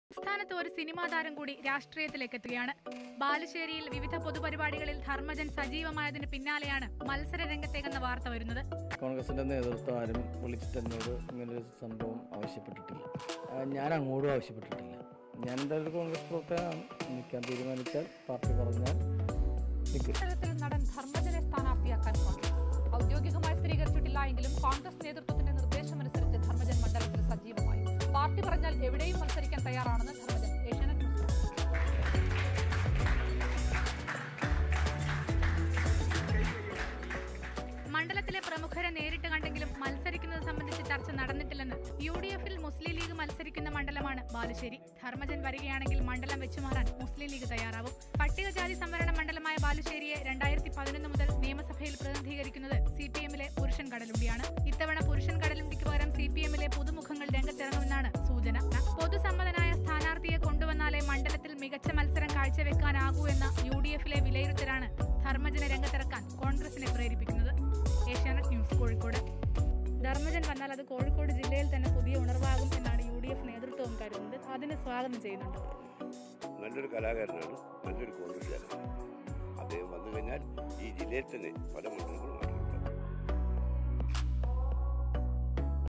സംസ്ഥാനത്ത് ഒരു സിനിമാ താരം കൂടി രാഷ്ട്രീയത്തിലേക്ക് എത്തുകയാണ് ബാലുശ്ശേരിയിൽ വിവിധ പൊതുപരിപാടികളിൽ ധർമ്മജൻ സജീവമായതിന് പിന്നാലെയാണ് മത്സര രംഗത്തേക്കെന്ന വാർത്ത വരുന്നത് കോൺഗ്രസിൻ്റെ നേതൃത്വം ആരും വിളിച്ചിട്ട് എന്നോട് ഇങ്ങനൊരു സംഭവം ആവശ്യപ്പെട്ടിട്ടില്ല ആ, ഞാൻ അങ്ങോട്ടും ആവശ്യപ്പെട്ടിട്ടില്ല ഞാൻ എന്തായാലും കോൺഗ്രസ് പ്രവർത്തകനാണ് നിൽക്കാൻ തീരുമാനിച്ചാൽ പാർട്ടി പറഞ്ഞാൽ നിൽക്കും മത്സരത്തിൽ നടൻ ധർമ്മജനെ സ്ഥാനാർത്ഥിയാക്കാൻ കോൺഗ്രസ് ഔദ്യോഗികമായി സ്ഥിരീകരിച്ചിട്ടില്ല എങ്കിലും കോൺഗ്രസ് നേതൃത്വത്തിന്റെ നിർദ്ദേശമനുസരിച്ച് ധർമ്മജൻ മണ്ഡലത്തിൽ സജീവമായി പാർട്ടി പറഞ്ഞാൽ എവിടെയും മത്സരിക്കാൻ തയ്യാറാണെന്ന് ധർമ്മജൻ ഏഷ്യാനെറ്റ് ന്യൂസ് പറഞ്ഞു. മണ്ഡലത്തിലെ പ്രമുഖരെ നേരിട്ട് കണ്ടെങ്കിലും മത്സരിക്കുന്നത് സംബന്ധിച്ച് ചർച്ച നടന്നിട്ടില്ലെന്ന് യു ഡി എഫിൽ മുസ്ലിം ലീഗ് മത്സരിക്കുന്ന മണ്ഡലമാണ് ബാലുശ്ശേരി ധർമ്മജൻ വരികയാണെങ്കിൽ മണ്ഡലം വെച്ചുമാറാൻ മുസ്ലിം ലീഗ് തയ്യാറാവും പട്ടികജാതി സംവരണ മണ്ഡലമായ ബാലുശ്ശേരിയെ രണ്ടായിരത്തി പതിനൊന്ന് മുതൽ നിയമസഭയിൽ പ്രതിനിധീകരിക്കുന്നത് സി പി എമ്മിലെ പുരുഷൻ കടലുണ്ടിയാണ് ഇത്തവണ പുരുഷൻ കടലുണ്ടിക്ക് പകരം സി പി എമ്മിലെ പുതുമുഖങ്ങൾ രംഗത്തിറങ്ങുമെന്നാണ് സൂചന പൊതുസമ്മതനായ സ്ഥാനാർത്ഥിയെ കൊണ്ടുവന്നാലേ മണ്ഡലത്തിൽ മികച്ച മത്സരം കാഴ്ചവെക്കാനാകൂ എന്ന യു ഡി എഫിലെ വിലയിരുത്തലാണ് ധർമ്മജനെ രംഗത്തിറക്കാൻ കോൺഗ്രസിനെ പ്രേരിപ്പിക്കുന്നത് ഏഷ്യാനെറ്റ് ന്യൂസ് കോഴിക്കോട് ധർമ്മജൻ വന്നാൽ അത് കോഴിക്കോട് ജില്ലയിൽ തന്നെ പുതിയ ഉണർവാകും എന്നാണ് യു ഡി എഫ് നേതൃത്വവും കരുതുന്നത് അതിനെ സ്വാഗതം ചെയ്യുന്നുണ്ട് നല്ലൊരു കലാകാരനാണ് നല്ലൊരു കോൺഗ്രസ്സുകാരനാണ് അദ്ദേഹം വന്നു കഴിഞ്ഞാൽ ഈ ജില്ലയിൽ തന്നെ പല മണ്ഡലങ്ങളും